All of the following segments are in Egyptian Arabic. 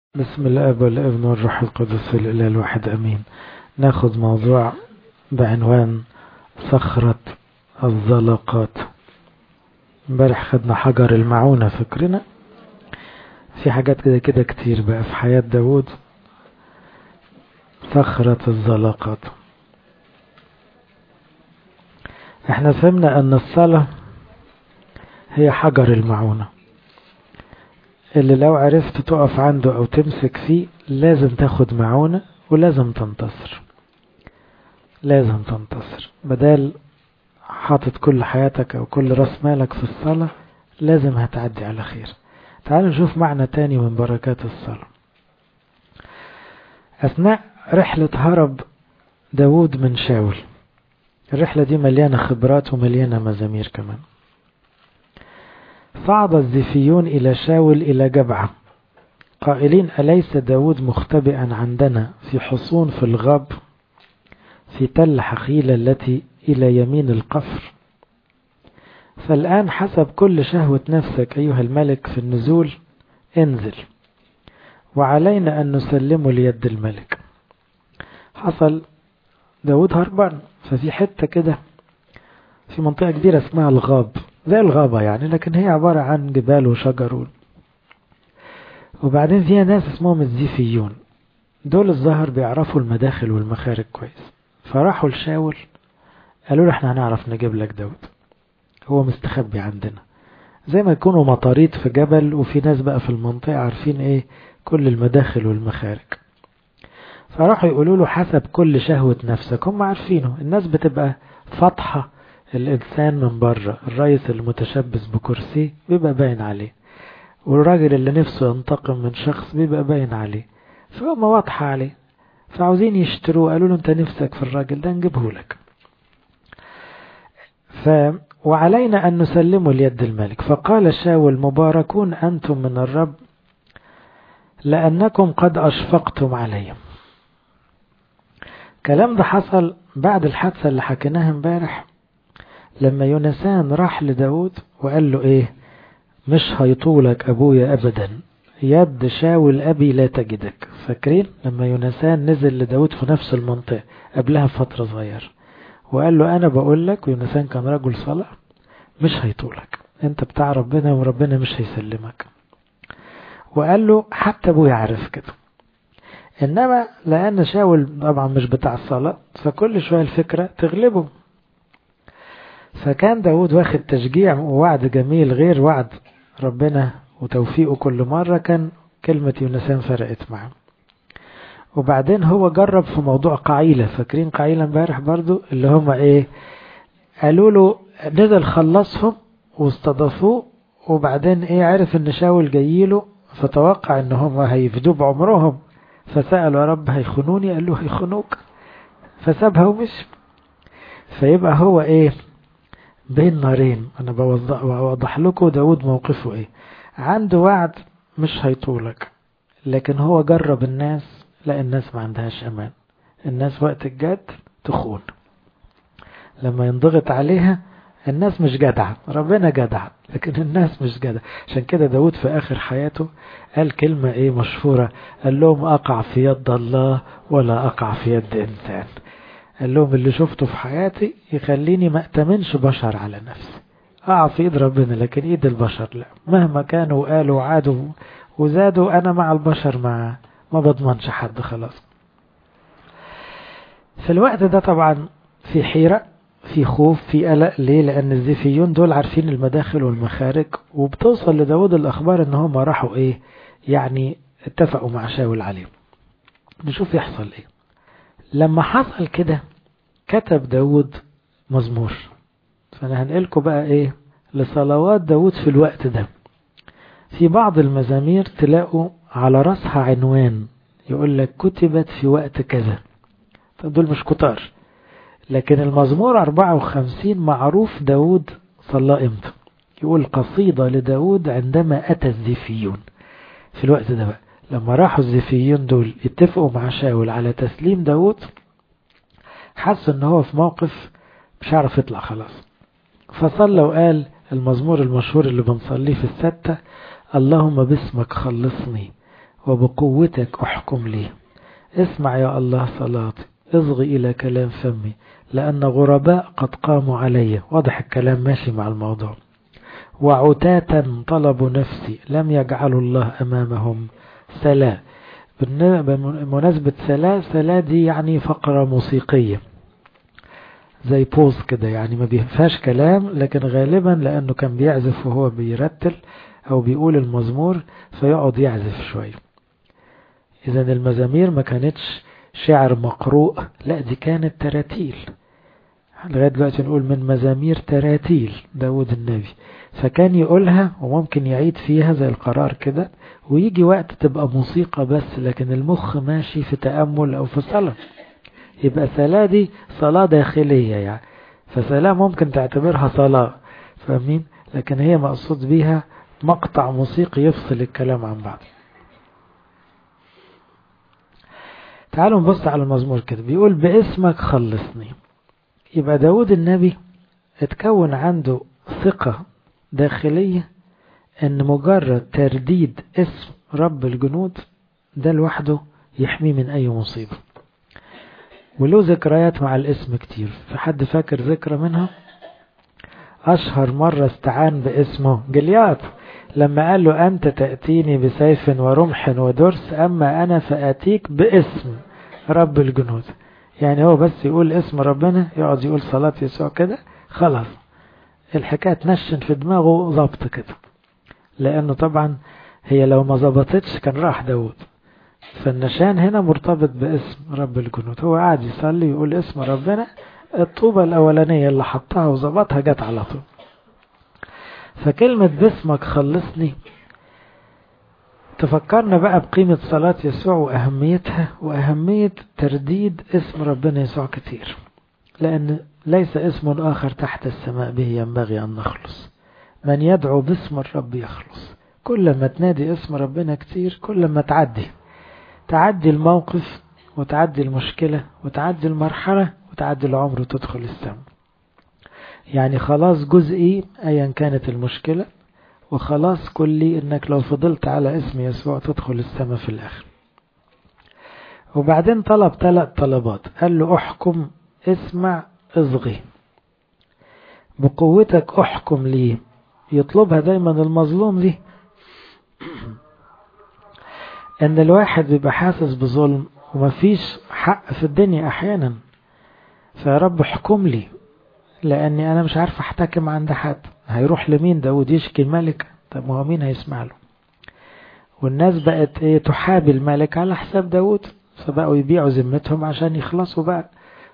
بسم الاب والابن والروح القدس الاله الواحد امين ناخذ موضوع بعنوان صخرة الزلقات امبارح خدنا حجر المعونة فكرنا في حاجات كده كده كتير بقى في حياة داود صخرة الزلقات احنا فهمنا ان الصلاة هي حجر المعونة اللي لو عرفت تقف عنده او تمسك فيه لازم تاخد معونة ولازم تنتصر لازم تنتصر بدل حاطط كل حياتك او كل راس مالك في الصلاة لازم هتعدي على خير تعالوا نشوف معنى تاني من بركات الصلاة اثناء رحلة هرب داود من شاول الرحلة دي مليانة خبرات ومليانة مزامير كمان صعد الزفيون إلى شاول إلى جبعة قائلين أليس داود مختبئا عندنا في حصون في الغاب في تل حخيلة التي إلى يمين القفر فالآن حسب كل شهوة نفسك أيها الملك في النزول انزل وعلينا أن نسلمه ليد الملك حصل داود هربان ففي حتة كده في منطقة كبيرة اسمها الغاب زي الغابة يعني لكن هي عبارة عن جبال وشجر وبعدين فيها ناس اسمهم الزيفيون دول الظهر بيعرفوا المداخل والمخارج كويس فراحوا لشاول قالوا له احنا هنعرف نجيب لك داود هو مستخبي عندنا زي ما يكونوا مطاريد في جبل وفي ناس بقى في المنطقة عارفين ايه كل المداخل والمخارج فراحوا يقولوا له حسب كل شهوة نفسك هم عارفينه الناس بتبقى فاتحة الإنسان من بره الرئيس المتشبث بكرسي بيبقى باين عليه والراجل اللي نفسه ينتقم من شخص بيبقى باين عليه فهم واضحة عليه فعاوزين يشتروه قالوا له انت نفسك في الراجل ده نجيبه لك ف وعلينا أن نسلمه ليد الملك فقال شاول مباركون أنتم من الرب لأنكم قد أشفقتم علي كلام ده حصل بعد الحادثة اللي حكيناها امبارح لما يونسان راح لداود وقال له ايه مش هيطولك ابويا ابدا يد شاول ابي لا تجدك فاكرين لما يونسان نزل لداود في نفس المنطقة قبلها فترة صغيرة وقال له انا بقول لك ويونسان كان رجل صلاة مش هيطولك انت بتاع ربنا وربنا مش هيسلمك وقال له حتى ابويا عارف كده انما لان شاول طبعا مش بتاع الصلاة فكل شوية الفكرة تغلبه فكان داود واخد تشجيع ووعد جميل غير وعد ربنا وتوفيقه كل مرة كان كلمة يونسان فرقت معه وبعدين هو جرب في موضوع قعيلة فاكرين قعيلة امبارح برضو اللي هم ايه قالوا له نزل خلصهم واستضافوه وبعدين ايه عرف ان شاول جايله فتوقع ان هم هيفدوه بعمرهم فسأل يا رب هيخونوني قال له هيخونوك فسابها ومشي فيبقى هو ايه بين نارين انا بوضح لكم داود موقفه ايه عنده وعد مش هيطولك لكن هو جرب الناس لا الناس ما عندهاش امان الناس وقت الجد تخون لما ينضغط عليها الناس مش جدعة ربنا جدع لكن الناس مش جدع عشان كده داود في آخر حياته قال كلمة ايه مشهورة قال لهم أقع في يد الله ولا أقع في يد إنسان قال لهم اللي شفته في حياتي يخليني ما اتمنش بشر على نفسي اقع في ايد ربنا لكن ايد البشر لا مهما كانوا قالوا وعادوا وزادوا انا مع البشر ما ما بضمنش حد خلاص في الوقت ده طبعا في حيرة في خوف في قلق ليه لان الزيفيون دول عارفين المداخل والمخارج وبتوصل لداود الاخبار ان هم راحوا ايه يعني اتفقوا مع شاول عليه نشوف يحصل ايه لما حصل كده كتب داود مزمور فانا هنقلكم بقى ايه لصلوات داود في الوقت ده في بعض المزامير تلاقوا على رأسها عنوان يقول لك كتبت في وقت كذا دول مش كتار لكن المزمور 54 معروف داود صلى امتى يقول قصيدة لداود عندما أتى الزيفيون في الوقت ده بقى لما راحوا الزيفيين دول اتفقوا مع شاول على تسليم داود حس ان هو في موقف مش عارف يطلع خلاص فصلى وقال المزمور المشهور اللي بنصليه في الستة اللهم باسمك خلصني وبقوتك أحكم لي اسمع يا الله صلاتي اصغي إلى كلام فمي لأن غرباء قد قاموا علي واضح الكلام ماشي مع الموضوع وعتاتا طلبوا نفسي لم يجعلوا الله أمامهم سلا بمناسبة سلا سلا دي يعني فقرة موسيقية زي بوز كده يعني ما بيفهاش كلام لكن غالبا لأنه كان بيعزف وهو بيرتل أو بيقول المزمور فيقعد يعزف شوية إذا المزامير ما كانتش شعر مقروء لا دي كانت تراتيل لغاية دلوقتي نقول من مزامير تراتيل داود النبي فكان يقولها وممكن يعيد فيها زي القرار كده ويجي وقت تبقى موسيقى بس لكن المخ ماشي في تأمل أو في صلاة يبقى صلاة دي صلاة داخلية يعني فصلاة ممكن تعتبرها صلاة فاهمين لكن هي مقصود بيها مقطع موسيقي يفصل الكلام عن بعض تعالوا نبص على المزمور كده بيقول باسمك خلصني يبقى داود النبي اتكون عنده ثقة داخلية ان مجرد ترديد اسم رب الجنود ده لوحده يحميه من اي مصيبة وله ذكريات مع الاسم كتير في حد فاكر ذكرى منها اشهر مرة استعان باسمه جليات لما قال له أنت تأتيني بسيف ورمح ودرس أما أنا فأتيك باسم رب الجنود يعني هو بس يقول اسم ربنا يقعد يقول صلاة يسوع كده خلاص الحكاية تنشن في دماغه ظبط كده لأنه طبعا هي لو ما ظبطتش كان راح داود فالنشان هنا مرتبط باسم رب الجنود هو قاعد يصلي يقول اسم ربنا الطوبة الأولانية اللي حطها وظبطها جت على طول فكلمة باسمك خلصني تفكرنا بقى بقيمة صلاة يسوع وأهميتها وأهمية ترديد اسم ربنا يسوع كتير لأن ليس اسم آخر تحت السماء به ينبغي أن نخلص من يدعو باسم الرب يخلص كل ما تنادي اسم ربنا كتير كل ما تعدي تعدي الموقف وتعدي المشكلة وتعدي المرحلة وتعدي العمر وتدخل السماء يعني خلاص جزئي ايا كانت المشكلة وخلاص كلي انك لو فضلت على اسم يسوع تدخل السماء في الاخر وبعدين طلب ثلاث طلبات قال له احكم اسمع اصغي بقوتك احكم لي يطلبها دايما المظلوم دي ان الواحد بيبقى حاسس بظلم ومفيش حق في الدنيا احيانا فيا رب احكم لي لاني انا مش عارف احتكم عند حد هيروح لمين داود يشكي الملك طب ما هو مين هيسمع له والناس بقت ايه تحابي الملك على حساب داود فبقوا يبيعوا ذمتهم عشان يخلصوا بقى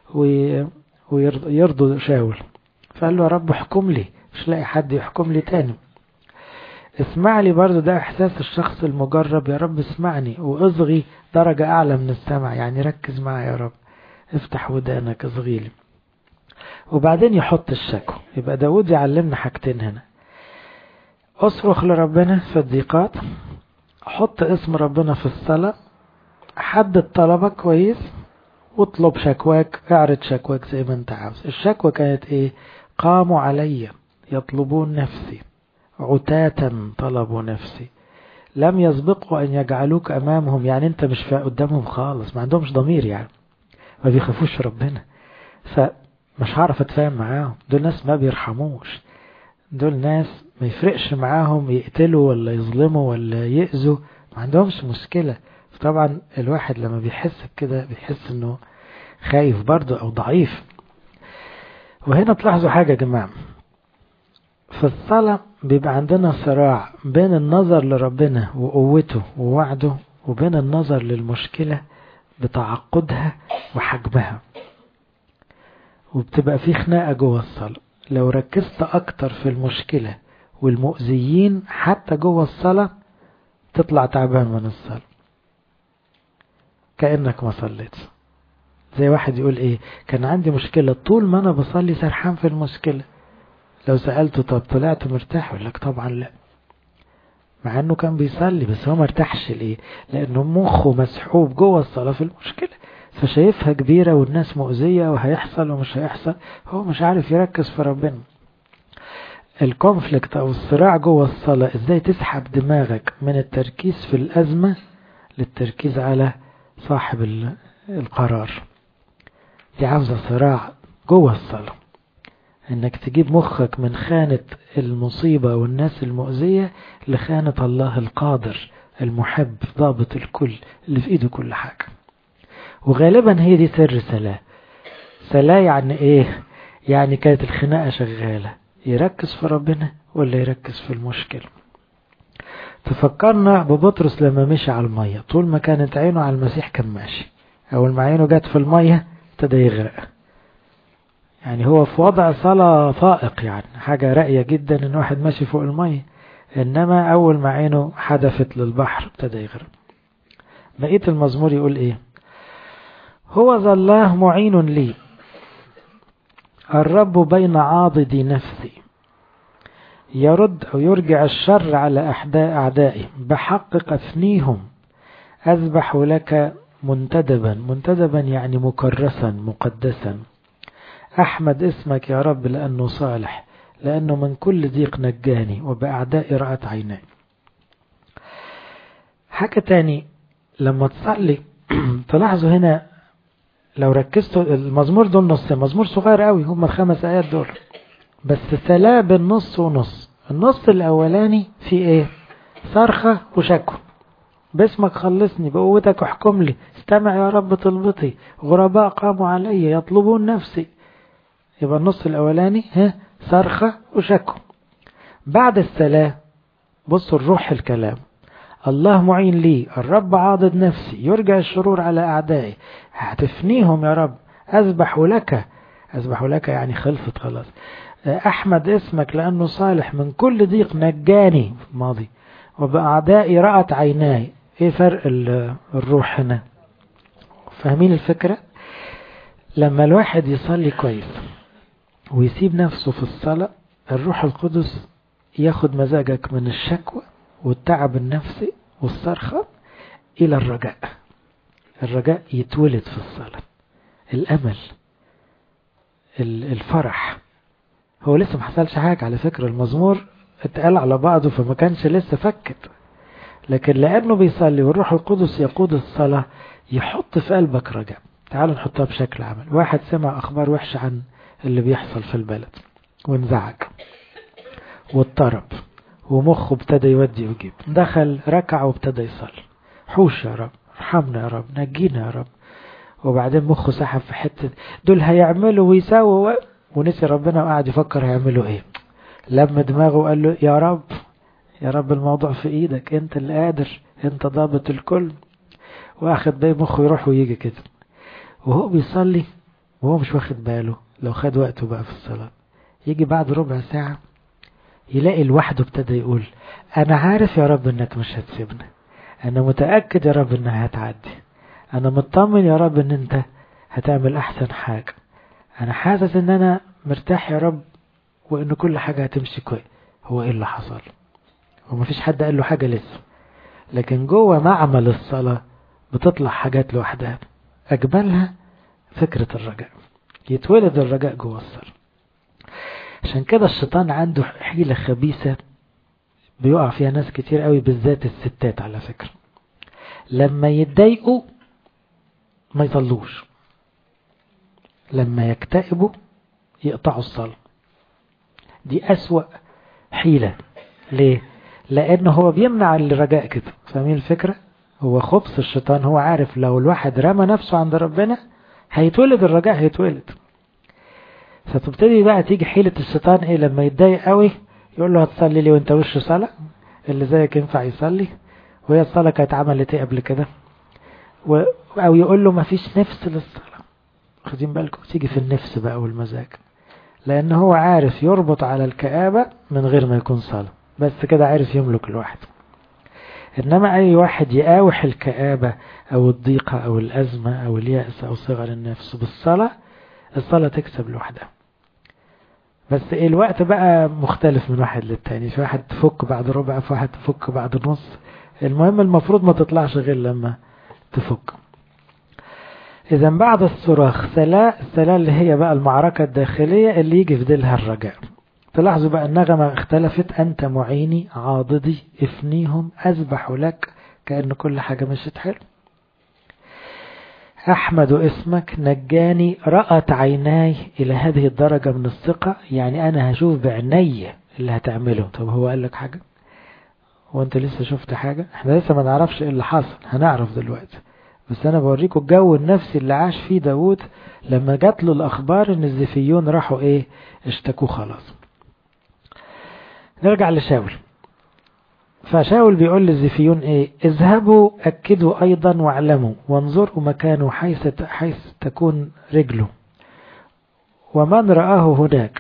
ويرضوا شاول فقال له يا رب احكم لي مش لاقي حد يحكم لي تاني اسمع لي برضو ده احساس الشخص المجرب يا رب اسمعني واصغي درجة اعلى من السمع يعني ركز معي يا رب افتح ودانك اصغي لي وبعدين يحط الشكوى يبقى داود يعلمنا حاجتين هنا اصرخ لربنا في الضيقات حط اسم ربنا في الصلاة حدد طلبك كويس واطلب شكواك اعرض شكواك زي ما انت عاوز الشكوى كانت ايه قاموا علي يطلبون نفسي عتاتا طلبوا نفسي لم يسبقوا ان يجعلوك امامهم يعني انت مش قدامهم خالص ما عندهمش ضمير يعني ما بيخافوش ربنا فمش هعرف اتفاهم معاهم دول ناس ما بيرحموش دول ناس ما يفرقش معاهم يقتلوا ولا يظلموا ولا يأذوا ما عندهمش مشكلة طبعا الواحد لما بيحس بكده بيحس انه خايف برضه او ضعيف وهنا تلاحظوا حاجة يا جماعة في الصلاة بيبقى عندنا صراع بين النظر لربنا وقوته ووعده وبين النظر للمشكلة بتعقدها وحجمها وبتبقى في خناقة جوه الصلاة لو ركزت أكتر في المشكلة والمؤذيين حتى جوه الصلاة تطلع تعبان من الصلاة كأنك ما صليت زي واحد يقول ايه كان عندي مشكلة طول ما انا بصلي سرحان في المشكلة لو سألته طب طلعت مرتاح يقول لك طبعا لا مع انه كان بيصلي بس هو مرتاحش ليه لانه مخه مسحوب جوه الصلاة في المشكلة فشايفها كبيرة والناس مؤذية وهيحصل ومش هيحصل هو مش عارف يركز في ربنا الكونفليكت او الصراع جوه الصلاة ازاي تسحب دماغك من التركيز في الازمة للتركيز على صاحب القرار دي عاوزة صراع جوه الصلاة انك تجيب مخك من خانة المصيبة والناس المؤذية لخانة الله القادر المحب ضابط الكل اللي في ايده كل حاجة وغالبا هي دي سر سلاة سلاة يعني ايه يعني كانت الخناقة شغالة يركز في ربنا ولا يركز في المشكلة تفكرنا ببطرس لما مشي على المية طول ما كانت عينه على المسيح كان ماشي أول ما عينه جت في المية ابتدى يغرق يعني هو في وضع صلاة فائق يعني حاجة راقية جدا ان واحد ماشي فوق المية انما اول ما عينه حدفت للبحر ابتدى يغرق بقية المزمور يقول ايه هو ذا الله معين لي الرب بين عاضدي نفسي يرد أو يرجع الشر على أعدائي بحقق أفنيهم أذبح لك منتدبا منتدبا يعني مكرسا مقدسا أحمد اسمك يا رب لأنه صالح لأنه من كل ضيق نجاني وبأعدائي رأت عيناي حاجة تاني لما تصلي تلاحظوا هنا لو ركزتوا المزمور دول نص مزمور صغير قوي هم الخمس آيات دول بس سلا بالنص ونص النص الأولاني في ايه صرخة وشكوى باسمك خلصني بقوتك احكم لي استمع يا رب طلبتي غرباء قاموا علي يطلبون نفسي يبقى النص الأولاني ها صرخة وشكوى بعد السلام بصوا الروح الكلام الله معين لي الرب عاضد نفسي يرجع الشرور على أعدائي هتفنيهم يا رب أذبح لك أذبح لك يعني خلصت خلاص أحمد اسمك لأنه صالح من كل ضيق نجاني ماضي وبأعدائي رأت عيناي ايه فرق الروح هنا فاهمين الفكرة لما الواحد يصلي كويس ويسيب نفسه في الصلاة الروح القدس ياخد مزاجك من الشكوى والتعب النفسي والصرخة إلى الرجاء الرجاء يتولد في الصلاة الأمل الفرح هو لسه ما حصلش حاجة على فكرة المزمور اتقال على بعضه فما كانش لسه فكت لكن لأنه بيصلي والروح القدس يقود الصلاة يحط في قلبك رجاء تعالوا نحطها بشكل عمل واحد سمع أخبار وحشة عن اللي بيحصل في البلد وانزعج واضطرب ومخه ابتدى يودي ويجيب دخل ركع وابتدى يصلي حوش يا رب ارحمنا يا رب نجينا يا رب وبعدين مخه سحب في حتة دول هيعملوا ويساووا ونسي ربنا وقعد يفكر هيعملوا ايه لم دماغه وقال له يا رب يا رب الموضوع في ايدك انت اللي قادر انت ضابط الكل واخد باي مخه يروح ويجي كده وهو بيصلي وهو مش واخد باله لو خد وقته بقى في الصلاة يجي بعد ربع ساعة يلاقي لوحده ابتدى يقول انا عارف يا رب انك مش هتسيبنا انا متأكد يا رب انها هتعدي انا مطمن يا رب ان انت هتعمل احسن حاجة انا حاسس ان انا مرتاح يا رب وان كل حاجة هتمشي كويس هو ايه اللي حصل ومفيش حد قال له حاجة لسه لكن جوه معمل الصلاة بتطلع حاجات لوحدها أجملها فكرة الرجاء يتولد الرجاء جوه الصلاة عشان كده الشيطان عنده حيلة خبيثة بيقع فيها ناس كتير قوي بالذات الستات على فكرة لما يتضايقوا ما يصلوش لما يكتئبوا يقطعوا الصلاة دي أسوأ حيلة ليه لأنه هو بيمنع الرجاء كده فاهمين الفكرة هو خبص الشيطان هو عارف لو الواحد رمى نفسه عند ربنا هيتولد الرجاء هيتولد فتبتدي بقى تيجي حيلة الشيطان ايه لما يتضايق قوي يقول له هتصلي لي وانت وش صلاة اللي زيك ينفع يصلي وهي الصلاة كانت عملت ايه قبل كده و... او يقول له مفيش نفس للصلاة خدين بالكم تيجي في النفس بقى والمزاج لان هو عارف يربط على الكآبة من غير ما يكون صلاة بس كده عارف يملك الواحد إنما أي واحد يقاوح الكآبة أو الضيقة أو الأزمة أو اليأس أو صغر النفس بالصلاة الصلاة تكسب لوحدها بس إيه الوقت بقى مختلف من واحد للتاني في واحد تفك بعد ربع في واحد تفك بعد نص المهم المفروض ما تطلعش غير لما تفك إذا بعد الصراخ سلاء السلاء اللي هي بقى المعركة الداخلية اللي يجي في ديلها الرجاء تلاحظوا بقى النغمة اختلفت أنت معيني عاضدي افنيهم أذبح لك كأن كل حاجة مشيت حلو أحمد اسمك نجاني رأت عيناي إلى هذه الدرجة من الثقة يعني أنا هشوف بعيني اللي هتعمله طب هو قال لك حاجة وانت لسه شفت حاجة احنا لسه ما نعرفش ايه اللي حصل هنعرف دلوقتي بس انا بوريكم الجو النفسي اللي عاش فيه داود لما جات له الاخبار ان الزفيون راحوا ايه اشتكوه خلاص نرجع لشاول فشاول بيقول للزفيون ايه اذهبوا اكدوا ايضا واعلموا وانظروا مكانه حيث حيث تكون رجله ومن رآه هناك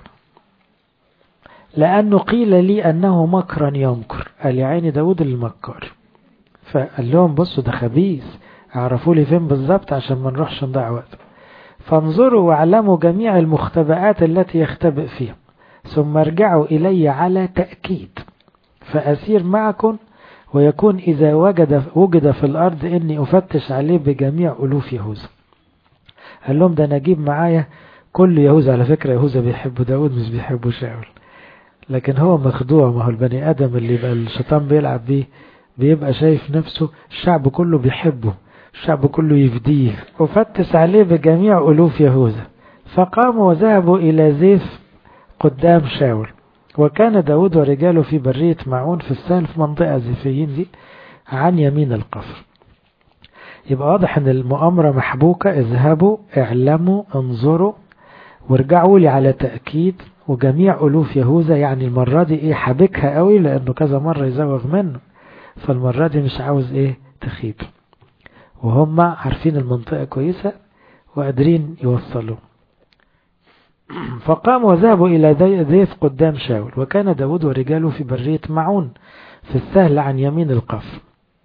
لأنه قيل لي أنه مكرا يمكر قال يا عيني داود المكر فقال لهم بصوا ده خبيث اعرفوا لي فين بالظبط عشان ما نروحش نضيع وقت فانظروا واعلموا جميع المختبئات التي يختبئ فيها ثم ارجعوا إلي على تأكيد فأسير معكم ويكون إذا وجد, وجد في الأرض إني أفتش عليه بجميع ألوف يهوذا قال لهم ده أنا أجيب معايا كل يهوذا على فكرة يهوذا بيحبوا داود مش بيحبوا شاول لكن هو مخدوع ما هو البني آدم اللي يبقى الشيطان بيلعب بيه بيبقى شايف نفسه الشعب كله بيحبه الشعب كله يفديه وفتش عليه بجميع ألوف يهوذا فقاموا وذهبوا إلى زيف قدام شاول وكان داود ورجاله في برية معون في السهل في منطقة زيفيين دي عن يمين القفر يبقى واضح ان المؤامرة محبوكة اذهبوا اعلموا انظروا وارجعوا لي على تأكيد وجميع ألوف يهوذا يعني المرة دي ايه حابكها قوي لأنه كذا مرة يزوغ منه فالمرة دي مش عاوز ايه تخيب وهم عارفين المنطقة كويسة وقادرين يوصلوا فقاموا وذهبوا إلى ذيف قدام شاول وكان داود ورجاله في برية معون في السهل عن يمين القفر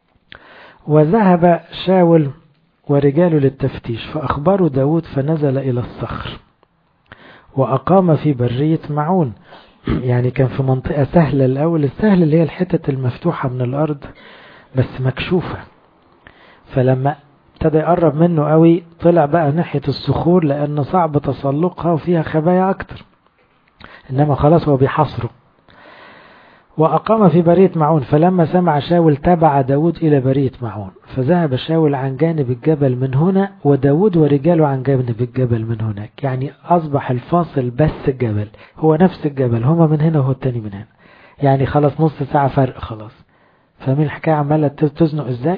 وذهب شاول ورجاله للتفتيش فأخبروا داود فنزل إلى الصخر وأقام في برية معون يعني كان في منطقة سهلة الأول السهل اللي هي الحتة المفتوحة من الأرض بس مكشوفة فلما ابتدى يقرب منه قوي طلع بقى ناحية الصخور لأن صعب تسلقها وفيها خبايا أكتر إنما خلاص هو بيحصره وأقام في برية معون فلما سمع شاول تبع داود إلى برية معون فذهب شاول عن جانب الجبل من هنا وداود ورجاله عن جانب الجبل من هناك يعني أصبح الفاصل بس الجبل هو نفس الجبل هما من هنا وهو التاني من هنا يعني خلاص نص ساعة فرق خلاص فاهمين الحكاية عمالة تزنق ازاي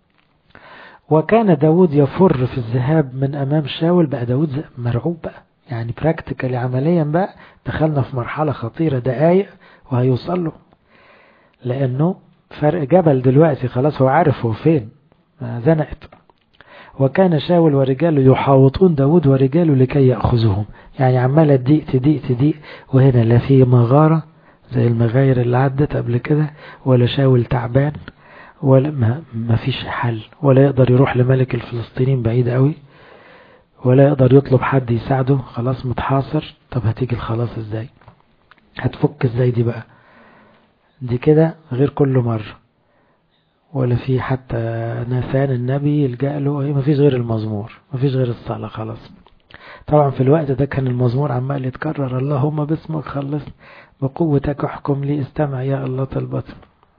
وكان داود يفر في الذهاب من أمام شاول بقى داود مرعوب بقى يعني براكتيكالي عمليا بقى دخلنا في مرحلة خطيرة دقايق وهيوصل له لأنه فرق جبل دلوقتي خلاص هو عارف هو فين زنقت وكان شاول ورجاله يحاوطون داود ورجاله لكي يأخذوهم يعني عمالة تضيق تضيق تضيق وهنا لا في مغارة زي المغاير اللي عدت قبل كده ولا شاول تعبان ولا ما, ما فيش حل ولا يقدر يروح لملك الفلسطينيين بعيد قوي ولا يقدر يطلب حد يساعده خلاص متحاصر طب هتيجي الخلاص ازاي هتفك ازاي دي بقى دي كده غير كل مرة ولا في حتى ناثان النبي يلجأ له ما فيش غير المزمور ما فيش غير الصلاة خلاص طبعا في الوقت ده كان المزمور عمال يتكرر اللهم باسمك خلص بقوتك احكم لي استمع يا الله طلبتي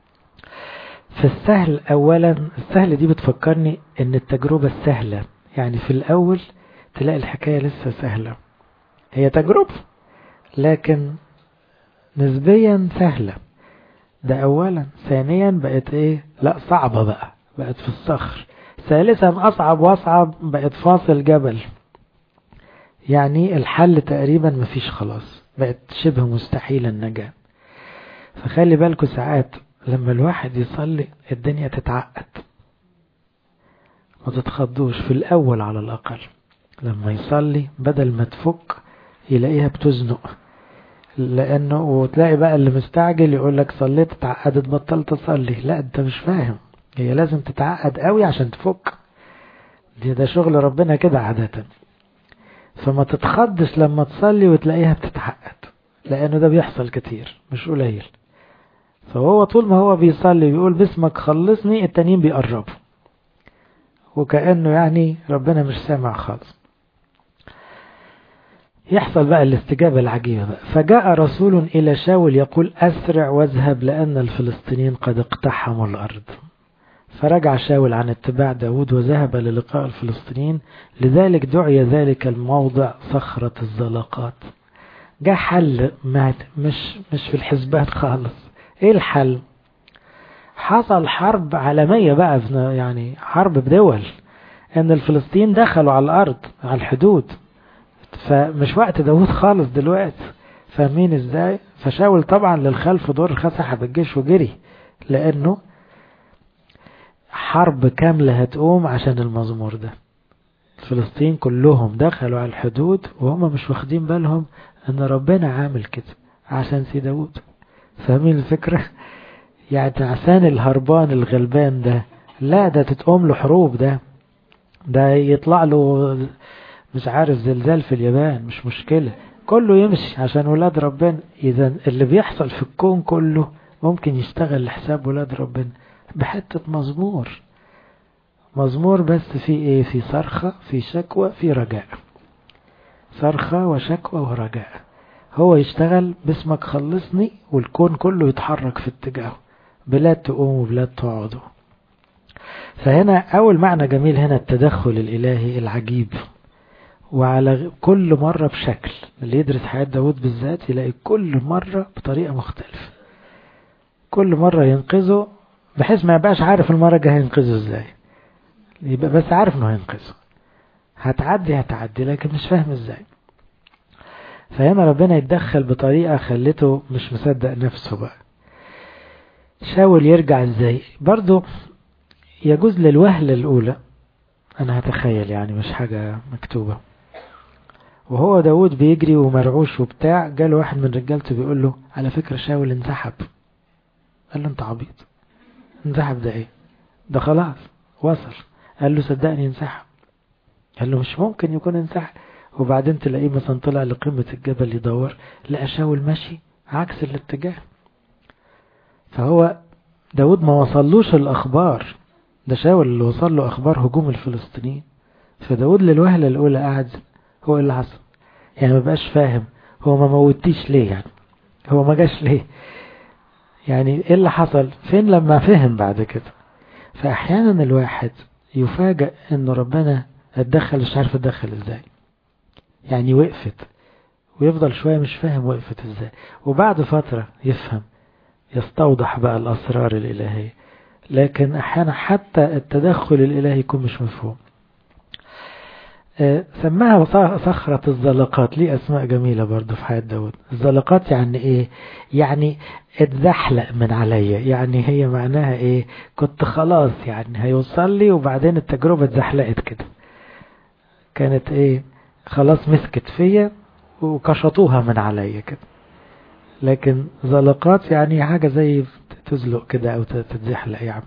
في السهل اولا السهل دي بتفكرني ان التجربة السهلة يعني في الاول تلاقي الحكاية لسه سهلة هي تجربة لكن نسبيا سهلة ده اولا ثانيا بقت ايه لا صعبة بقى بقت في الصخر ثالثا اصعب واصعب بقت فاصل جبل يعني الحل تقريبا مفيش خلاص بقت شبه مستحيل النجاة فخلي بالكوا ساعات لما الواحد يصلي الدنيا تتعقد ما تتخضوش في الأول على الأقل لما يصلي بدل ما تفك يلاقيها بتزنق لأنه وتلاقي بقى اللي مستعجل يقول لك صليت اتعقدت بطلت تصلي لا انت مش فاهم هي لازم تتعقد قوي عشان تفك دي ده شغل ربنا كده عادة فما تتخضش لما تصلي وتلاقيها بتتعقد لأنه ده بيحصل كتير مش قليل فهو طول ما هو بيصلي بيقول باسمك خلصني التانيين بيقربوا وكأنه يعني ربنا مش سامع خالص يحصل بقى الاستجابة العجيبة بقى فجاء رسول إلى شاول يقول أسرع واذهب لأن الفلسطينيين قد اقتحموا الأرض فرجع شاول عن اتباع داود وذهب للقاء الفلسطينيين لذلك دعي ذلك الموضع صخرة الزلقات جاء حل مش مش في الحسبان خالص ايه الحل حصل حرب عالمية بقى يعني حرب بدول ان الفلسطين دخلوا على الارض على الحدود فمش وقت داود خالص دلوقتي فاهمين ازاي فشاول طبعا للخلف دور خسح الجيش وجري لانه حرب كاملة هتقوم عشان المزمور ده فلسطين كلهم دخلوا على الحدود وهم مش واخدين بالهم ان ربنا عامل كده عشان سي داود فاهمين الفكرة يعني عشان الهربان الغلبان ده لا ده تتقوم له حروب ده ده يطلع له مش عارف زلزال في اليابان مش مشكلة كله يمشي عشان ولاد ربنا اذا اللي بيحصل في الكون كله ممكن يشتغل لحساب ولاد ربنا بحتة مزمور مزمور بس في ايه في صرخة في شكوى في رجاء صرخة وشكوى ورجاء هو يشتغل باسمك خلصني والكون كله يتحرك في اتجاهه بلاد تقوم وبلاد تقعد فهنا أول معنى جميل هنا التدخل الإلهي العجيب وعلى كل مرة بشكل اللي يدرس حياة داود بالذات يلاقي كل مرة بطريقة مختلفة كل مرة ينقذه بحيث ما يبقاش عارف المرة الجاية هينقذه ازاي يبقى بس عارف انه هينقذه هتعدي هتعدي لكن مش فاهم ازاي فهنا ربنا يتدخل بطريقة خلته مش مصدق نفسه بقى شاول يرجع ازاي برضو يجوز للوهلة الأولى أنا هتخيل يعني مش حاجة مكتوبة وهو داود بيجري ومرعوش وبتاع جاله واحد من رجالته بيقول له على فكرة شاول انسحب قال له انت عبيط انسحب ده ايه ده خلاص وصل قال له صدقني انسحب قال له مش ممكن يكون انسحب وبعدين تلاقيه مثلا طلع لقمة الجبل يدور لقى شاول ماشي عكس الاتجاه فهو داود ما وصلوش الأخبار ده شاول اللي وصل له أخبار هجوم الفلسطينيين فداود للوهلة الأولى قاعد هو اللي حصل يعني ما بقاش فاهم هو ما موتيش ليه يعني هو ما جاش ليه يعني ايه اللي حصل فين لما فهم بعد كده فأحيانا الواحد يفاجأ ان ربنا اتدخل مش عارف اتدخل ازاي يعني وقفت ويفضل شوية مش فاهم وقفت ازاي وبعد فترة يفهم يستوضح بقى الأسرار الإلهية لكن أحيانا حتى التدخل الإلهي يكون مش مفهوم سماها صخرة الزلقات ليه أسماء جميلة برضو في حياة داود الزلقات يعني إيه يعني اتزحلق من عليا يعني هي معناها إيه كنت خلاص يعني هيوصل لي وبعدين التجربة اتزحلقت كده كانت إيه خلاص مسكت فيا وكشطوها من عليا كده لكن زلقات يعني حاجة زي تزلق كده أو تتزحلق يعني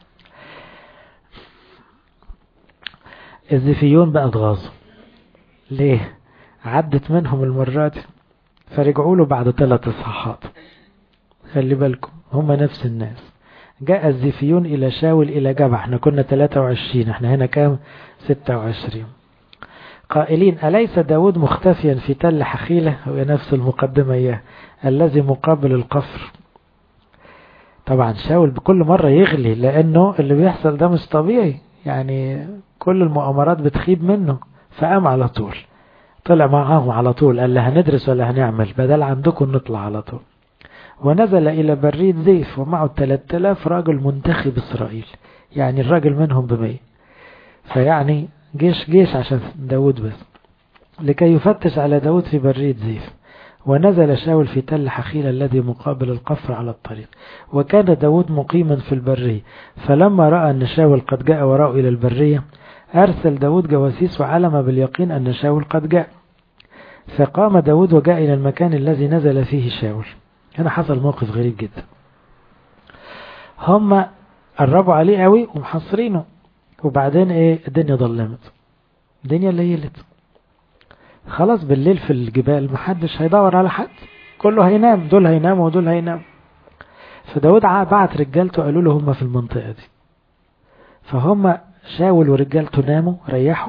الزفيون بقى اتغاظوا ليه عدت منهم المرة دي فرجعوا له بعد ثلاث اصحاحات خلي بالكم هم نفس الناس جاء الزفيون إلى شاول إلى جبع احنا كنا 23 احنا هنا كام 26 قائلين أليس داود مختفيا في تل حخيلة هو نفس المقدمة إياه الذي مقابل القفر طبعا شاول بكل مرة يغلي لأنه اللي بيحصل ده مش طبيعي يعني كل المؤامرات بتخيب منه فقام على طول طلع معاهم على طول قال له هندرس ولا هنعمل بدل عندكم نطلع على طول ونزل إلى بريد زيف ومعه 3000 راجل منتخب إسرائيل يعني الراجل منهم بمية فيعني جيش جيش عشان داود بس لكي يفتش على داود في بريد زيف ونزل شاول في تل حخيل الذي مقابل القفر على الطريق وكان داود مقيما في البرية فلما رأى أن شاول قد جاء وراءه إلى البرية أرسل داود جواسيس وعلم باليقين أن شاول قد جاء فقام داود وجاء إلى المكان الذي نزل فيه شاول هنا حصل موقف غريب جدا هم قربوا عليه قوي ومحصرينه وبعدين ايه الدنيا ظلمت الدنيا ليلت خلاص بالليل في الجبال محدش هيدور على حد كله هينام دول هيناموا ودول هيناموا فداود بعت رجالته قالوا له هم في المنطقة دي فهم شاول ورجالته ناموا ريحوا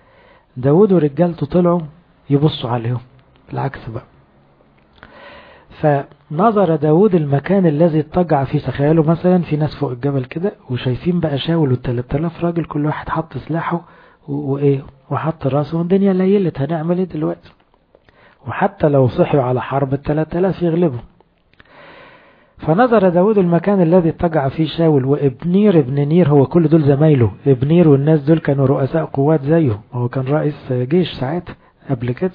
داود ورجالته طلعوا يبصوا عليهم العكس بقى فنظر داود المكان الذي اضطجع فيه تخيلوا مثلا في ناس فوق الجبل كده وشايفين بقى شاول والتلات آلاف راجل كل واحد حط سلاحه وايه وحط راسه والدنيا ليلت هنعمل ايه دلوقتي وحتى لو صحوا على حرب التلات آلاف يغلبوا فنظر داود المكان الذي اضطجع فيه شاول وابنير ابن نير هو كل دول زمايله ابنير والناس دول كانوا رؤساء قوات زيه هو كان رئيس جيش ساعتها قبل كده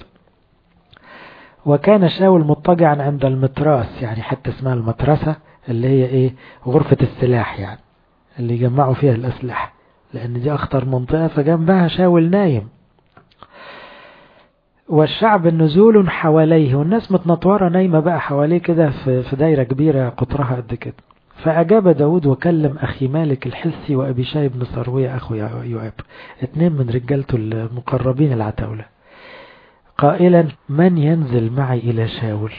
وكان شاول مضطجعا عند المتراس يعني حتى اسمها المترسة اللي هي ايه غرفة السلاح يعني اللي يجمعوا فيها الأسلحة لأن دي أخطر منطقة فجنبها شاول نايم والشعب نزول حواليه والناس متنطورة نايمة بقى حواليه كده في دايرة كبيرة قطرها قد كده فأجاب داود وكلم أخي مالك الحسي وأبي شاي بن صروية أخو يؤاب اتنين من رجالته المقربين العتاولة قائلا من ينزل معي إلى شاول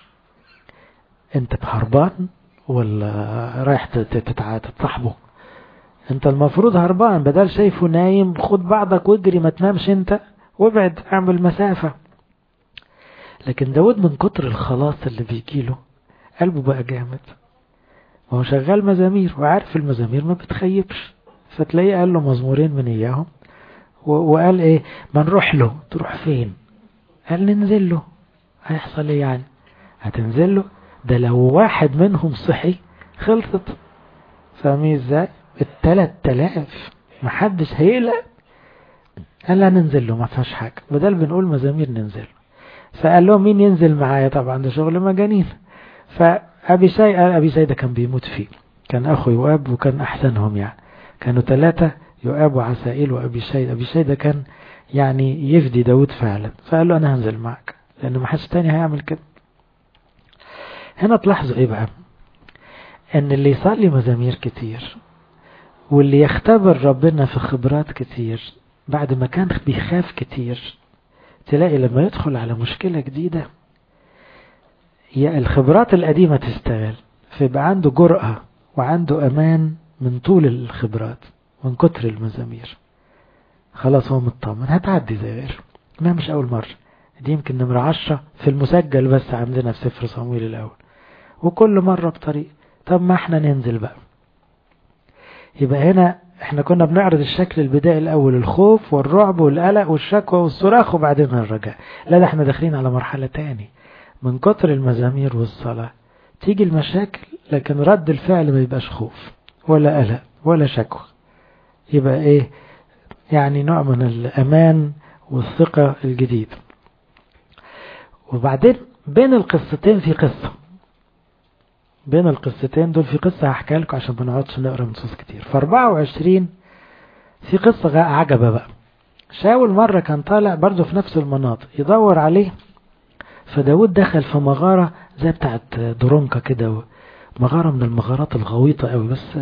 انت بهربان ولا رايح تتصاحبه انت المفروض هربان بدل شايفه نايم خد بعضك واجري ما تنامش انت وابعد اعمل مسافة لكن داود من كتر الخلاص اللي بيجيله قلبه بقى جامد وهو شغال مزامير وعارف المزامير ما بتخيبش فتلاقيه قال له مزمورين من اياهم وقال ايه ما نروح له تروح فين قال ننزل له هيحصل ايه يعني هتنزل له ده لو واحد منهم صحي خلصت فاهمين ازاي التلات تلاف محدش هيقلق قال لا ننزل له ما فيهاش حاجة بدل بنقول مزامير ننزل فقال له مين ينزل معايا طبعا ده شغل مجانين فأبي ساي قال أبي ساي ده كان بيموت فيه كان أخو يؤاب وكان أحسنهم يعني كانوا ثلاثة يؤاب وعسائيل وأبي شاي أبي شاي ده كان يعني يفدي داود فعلا فقال له أنا هنزل معك لأنه ما حدش تاني هيعمل كده هنا تلاحظوا إيه بقى أن اللي يصلي مزامير كتير واللي يختبر ربنا في خبرات كتير بعد ما كان بيخاف كتير تلاقي لما يدخل على مشكلة جديدة يا الخبرات القديمة تستغل فيبقى عنده جرأة وعنده أمان من طول الخبرات من كتر المزامير خلاص هو مطمن هتعدي زي غيره ما مش أول مرة دي يمكن نمرة عشرة في المسجل بس عندنا في سفر صمويل الأول وكل مرة بطريق طب ما احنا ننزل بقى يبقى هنا احنا كنا بنعرض الشكل البدائي الأول الخوف والرعب والقلق والشكوى والصراخ وبعدين الرجاء لا ده احنا داخلين على مرحلة تاني من كتر المزامير والصلاة تيجي المشاكل لكن رد الفعل ما يبقاش خوف ولا قلق ولا شكوى يبقى ايه يعني نوع من الأمان والثقة الجديد وبعدين بين القصتين في قصة بين القصتين دول في قصة هحكي لكم عشان ما نقعدش نقرا نصوص كتير في 24 في قصة عجبة بقى شاول مرة كان طالع برضه في نفس المناطق يدور عليه فداود دخل في مغارة زي بتاعت درونكا كده مغارة من المغارات الغويطة قوي بس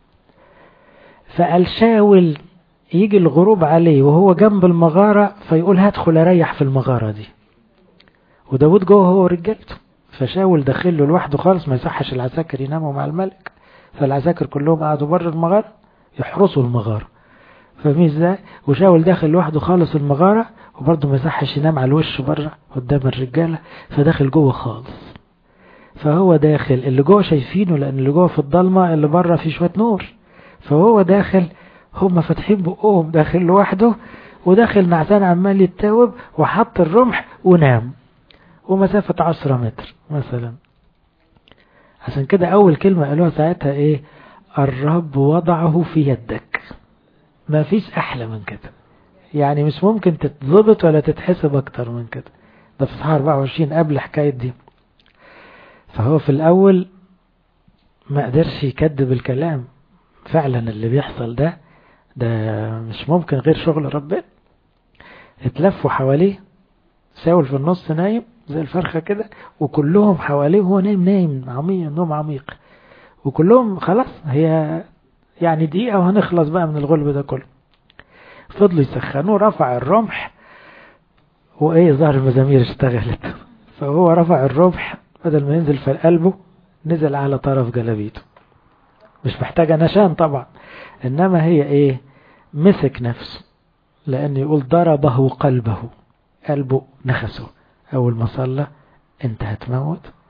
فقال شاول يجي الغروب عليه وهو جنب المغارة فيقول هدخل اريح في المغارة دي وداود جوه هو ورجالته فشاول داخل له لوحده خالص ما يصحش العساكر يناموا مع الملك فالعساكر كلهم قعدوا بره المغارة يحرسوا المغارة فاهمين ازاي وشاول داخل لوحده خالص المغارة وبرضه ما يصحش ينام على الوش بره قدام الرجالة فداخل جوه خالص فهو داخل اللي جوه شايفينه لان اللي جوه في الضلمة اللي بره في شوية نور فهو داخل هم فاتحين بقهم داخل لوحده وداخل نعسان عمال يتاوب وحط الرمح ونام ومسافة عشرة متر مثلا عشان كده أول كلمة قالوها ساعتها إيه الرب وضعه في يدك ما فيش أحلى من كده يعني مش ممكن تتظبط ولا تتحسب أكتر من كده ده في صحيح 24 قبل حكاية دي فهو في الأول ما قدرش يكذب الكلام فعلا اللي بيحصل ده ده مش ممكن غير شغل ربنا اتلفوا حواليه ساول في النص نايم زي الفرخة كده وكلهم حواليه وهو نايم نايم عميق نوم عميق وكلهم خلاص هي يعني دقيقة وهنخلص بقى من الغلب ده كله فضلوا يسخنوه رفع الرمح وايه ظهر المزامير اشتغلت فهو رفع الرمح بدل ما ينزل في قلبه نزل على طرف جلابيته مش محتاجة نشان طبعا انما هي ايه مسك نفسه لان يقول ضربه قلبه قلبه نخسه اول ما صلى انت هتموت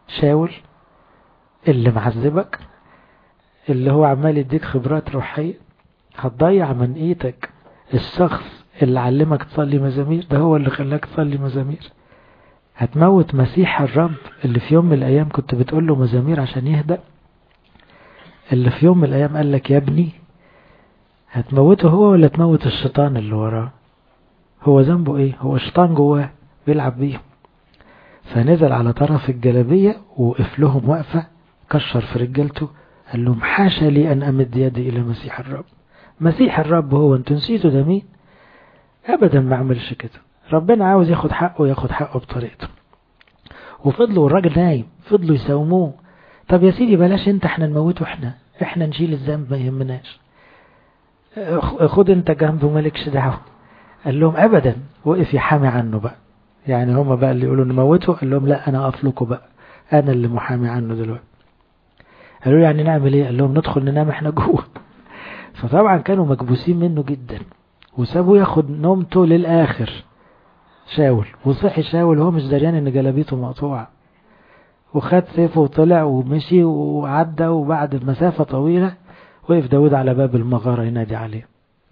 شاول اللي معذبك اللي هو عمال يديك خبرات روحية هتضيع من ايدك الشخص اللي علمك تصلي مزامير ده هو اللي خلاك تصلي مزامير هتموت مسيح الرب اللي في يوم من الأيام كنت بتقول له مزامير عشان يهدأ اللي في يوم من الأيام قال لك يا ابني هتموته هو ولا تموت الشيطان اللي وراه هو ذنبه ايه هو الشيطان جواه بيلعب بيه فنزل على طرف الجلبية وقف لهم وقفة كشر في رجالته قال لهم حاشا لي أن أمد يدي إلى مسيح الرب مسيح الرب هو انتوا نسيتوا ده مين أبدا ما عملش كده ربنا عاوز ياخد حقه ياخد حقه بطريقته وفضلوا والراجل نايم فضلوا يساوموه طب يا سيدي بلاش انت احنا نموته احنا احنا نشيل الذنب ما يهمناش خد انت جنبه مالكش دعوه قال لهم ابدا وقف يحامي عنه بقى يعني هما بقى اللي يقولوا نموته قال لهم لا انا اقف لكم بقى انا اللي محامي عنه دلوقتي قالوا يعني نعمل ايه قال لهم ندخل ننام احنا جوه فطبعا كانوا مكبوسين منه جدا وسابوا ياخد نومته للاخر شاول وصحي شاول هو مش دريان ان جلابيته مقطوعه وخد سيفه وطلع ومشي وعدى وبعد مسافة طويلة وقف داود على باب المغارة ينادي عليه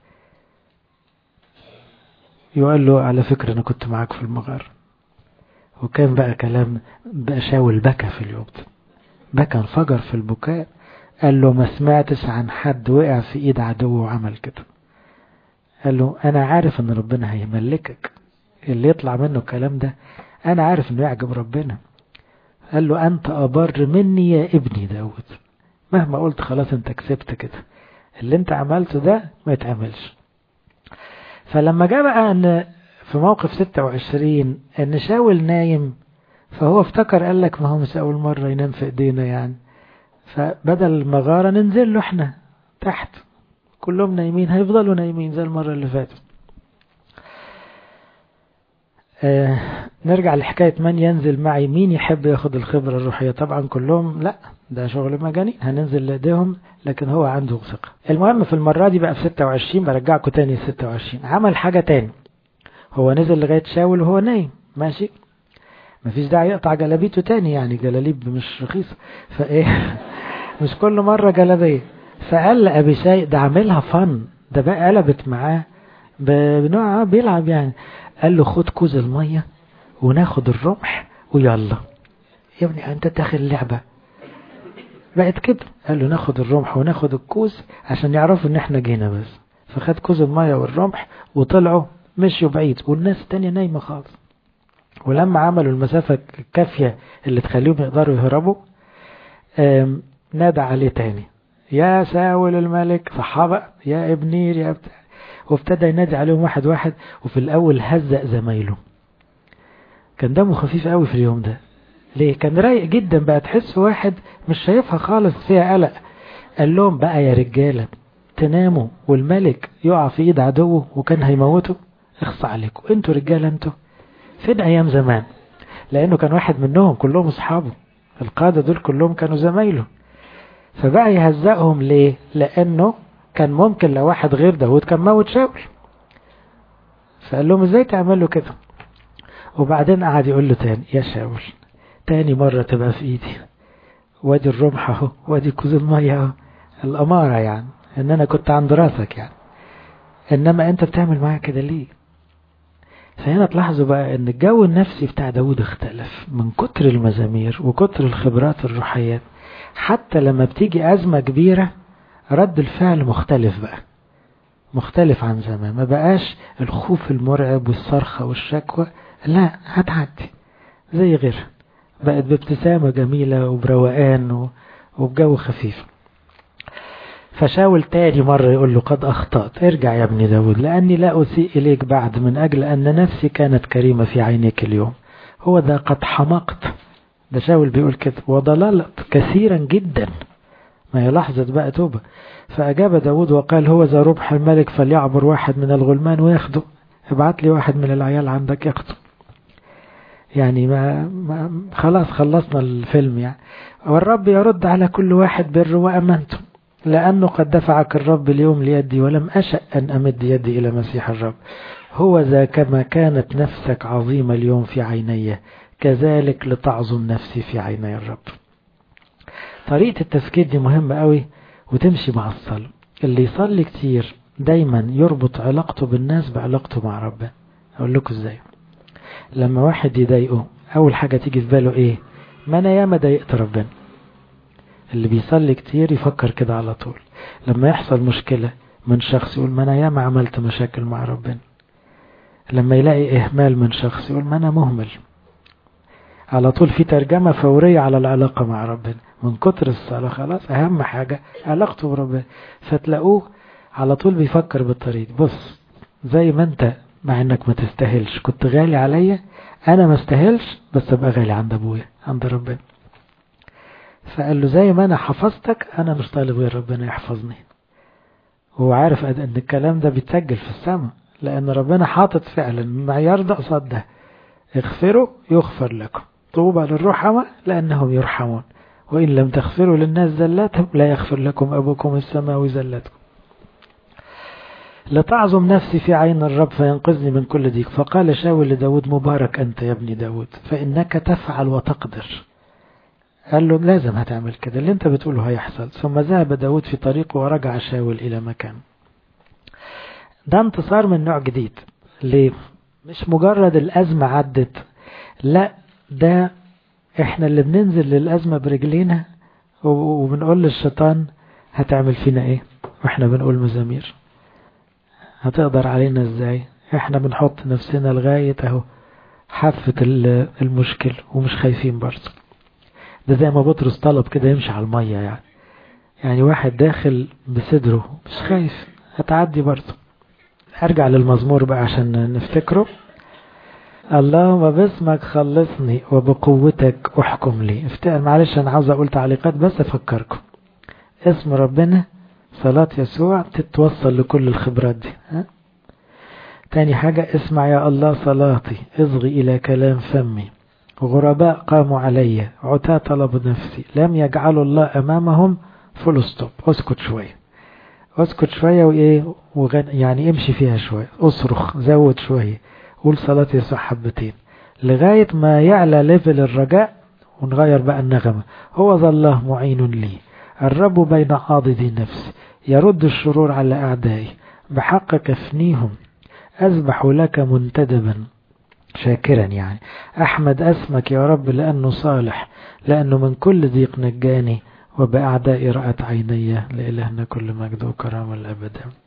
يقول له على فكرة أنا كنت معاك في المغارة وكان بقى كلام بقى شاول بكى في اليوم ده بكى انفجر في البكاء قال له ما سمعتش عن حد وقع في ايد عدوه وعمل كده قال له انا عارف ان ربنا هيملكك اللي يطلع منه الكلام ده انا عارف انه يعجب ربنا قال له أنت أبر مني يا ابني داود مهما قلت خلاص أنت كسبت كده اللي أنت عملته ده ما يتعملش فلما جاء بقى أن في موقف 26 أن شاول نايم فهو افتكر قال لك ما هو مش أول مرة ينام في إيدينا يعني فبدل المغارة ننزل له احنا تحت كلهم نايمين هيفضلوا نايمين زي المرة اللي فاتت آه نرجع لحكاية من ينزل معي مين يحب ياخد الخبرة الروحية طبعا كلهم لا ده شغل مجاني هننزل لديهم لكن هو عنده ثقة المهم في المرة دي بقى في 26 برجعكم تاني 26 عمل حاجة تاني هو نزل لغاية شاول وهو نايم ماشي مفيش داعي يقطع جلابيته تاني يعني جلاليب مش رخيصة فايه مش كل مرة جلابية فقال لأبي شيء ده عاملها فن ده بقى قلبت معاه بنوع بيلعب يعني قال له خد كوز المية وناخد الرمح ويلا يا ابني انت داخل لعبة بقت كده قال له ناخد الرمح وناخد الكوز عشان يعرفوا ان احنا جينا بس فخد كوز المية والرمح وطلعوا مشيوا بعيد والناس التانية نايمة خالص ولما عملوا المسافة الكافية اللي تخليهم يقدروا يهربوا نادى عليه تاني يا ساول الملك صحابة يا ابنير يا بتاع وابتدى ينادي عليهم واحد واحد وفي الأول هزق زمايله كان دمه خفيف قوي في اليوم ده ليه كان رايق جدا بقى تحس واحد مش شايفها خالص فيها قلق قال لهم بقى يا رجالة تناموا والملك يقع في ايد عدوه وكان هيموته اخص عليكم انتوا رجالة انتوا فين ايام زمان لانه كان واحد منهم كلهم اصحابه القادة دول كلهم كانوا زمايله فبقى يهزقهم ليه لانه كان ممكن لو واحد غير داود كان موت شاول فقال لهم ازاي تعملوا كده وبعدين قعد يقول له تاني يا شاول تاني مرة تبقى في ايدي وادي الرمح اهو وادي كوز المية اهو الأمارة يعني ان انا كنت عند راسك يعني انما انت بتعمل معايا كده ليه فهنا تلاحظوا بقى ان الجو النفسي بتاع داود اختلف من كتر المزامير وكتر الخبرات الروحيات حتى لما بتيجي أزمة كبيرة رد الفعل مختلف بقى مختلف عن زمان ما بقاش الخوف المرعب والصرخة والشكوى لا هتعدي زي غيرها بقت بابتسامة جميلة وبروقان وبجو خفيف فشاول تاني مرة يقول له قد أخطأت ارجع يا ابن داود لأني لا أسيء إليك بعد من أجل أن نفسي كانت كريمة في عينيك اليوم هو ذا قد حمقت ده شاول بيقول كده وضللت كثيرا جدا ما هي لحظة بقى توبة فأجاب داود وقال هو ذا ربح الملك فليعبر واحد من الغلمان وياخده ابعت لي واحد من العيال عندك ياخده يعني ما, ما خلاص خلصنا الفيلم يعني والرب يرد على كل واحد بر وأمنته لأنه قد دفعك الرب اليوم ليدي ولم أشأ أن أمد يدي إلى مسيح الرب هو ذا كما كانت نفسك عظيمة اليوم في عيني كذلك لتعظم نفسي في عيني الرب طريقة التفكير دي مهمة قوي وتمشي مع الصلاة اللي يصلي كتير دايما يربط علاقته بالناس بعلاقته مع ربنا اقول لكم ازاي لما واحد يضايقه اول حاجة تيجي في باله ايه ما انا ياما ضايقت ربنا اللي بيصلي كتير يفكر كده على طول لما يحصل مشكلة من شخص يقول ما انا ياما عملت مشاكل مع ربنا لما يلاقي اهمال من شخص يقول ما انا مهمل على طول في ترجمة فورية على العلاقة مع ربنا من كتر الصلاة خلاص أهم حاجة علاقته بربنا فتلاقوه على طول بيفكر بالطريقة بص زي ما أنت مع أنك ما تستاهلش كنت غالي عليا أنا ما استاهلش بس أبقى غالي عند أبويا عند ربنا فقال له زي ما أنا حفظتك أنا مش طالب غير ربنا يحفظني هو عارف أن الكلام ده بيتسجل في السماء لأن ربنا حاطط فعلا المعيار ده قصاد ده اغفروا يغفر لكم طوبى للرحمة لأنهم يرحمون وإن لم تغفروا للناس زلاتهم لا يغفر لكم أبوكم السماوي زلاتكم لتعظم نفسي في عين الرب فينقذني من كل ضيق فقال شاول لداود مبارك أنت يا ابن داود فإنك تفعل وتقدر قال له لازم هتعمل كده اللي انت بتقوله هيحصل ثم ذهب داود في طريقه ورجع شاول إلى مكان ده انتصار من نوع جديد ليه مش مجرد الأزمة عدت لا ده احنا اللي بننزل للأزمة برجلينا وبنقول للشيطان هتعمل فينا ايه واحنا بنقول مزامير هتقدر علينا ازاي احنا بنحط نفسنا لغاية اهو حافة المشكل ومش خايفين برضه ده زي ما بطرس طلب كده يمشي على المية يعني يعني واحد داخل بصدره مش خايف هتعدي برضه ارجع للمزمور بقى عشان نفتكره اللهم باسمك خلصني وبقوتك احكم لي افتقر معلش انا عاوز اقول تعليقات بس افكركم اسم ربنا صلاة يسوع تتوصل لكل الخبرات دي ها؟ تاني حاجة اسمع يا الله صلاتي اصغي الى كلام فمي غرباء قاموا علي عتاة طلب نفسي لم يجعلوا الله امامهم فول ستوب اسكت شوية اسكت شوية وايه وغن يعني امشي فيها شوية اصرخ زود شوية قول صلاة يسوع حبتين لغاية ما يعلى ليفل الرجاء ونغير بقى النغمة هو ذا الله معين لي الرب بين عاضدي نفسي يرد الشرور على أعدائي بحقك افنيهم أذبح لك منتدبا شاكرا يعني أحمد اسمك يا رب لأنه صالح لأنه من كل ضيق نجاني وبأعدائي رأت عيني لإلهنا كل مجد وكرامة الأبدا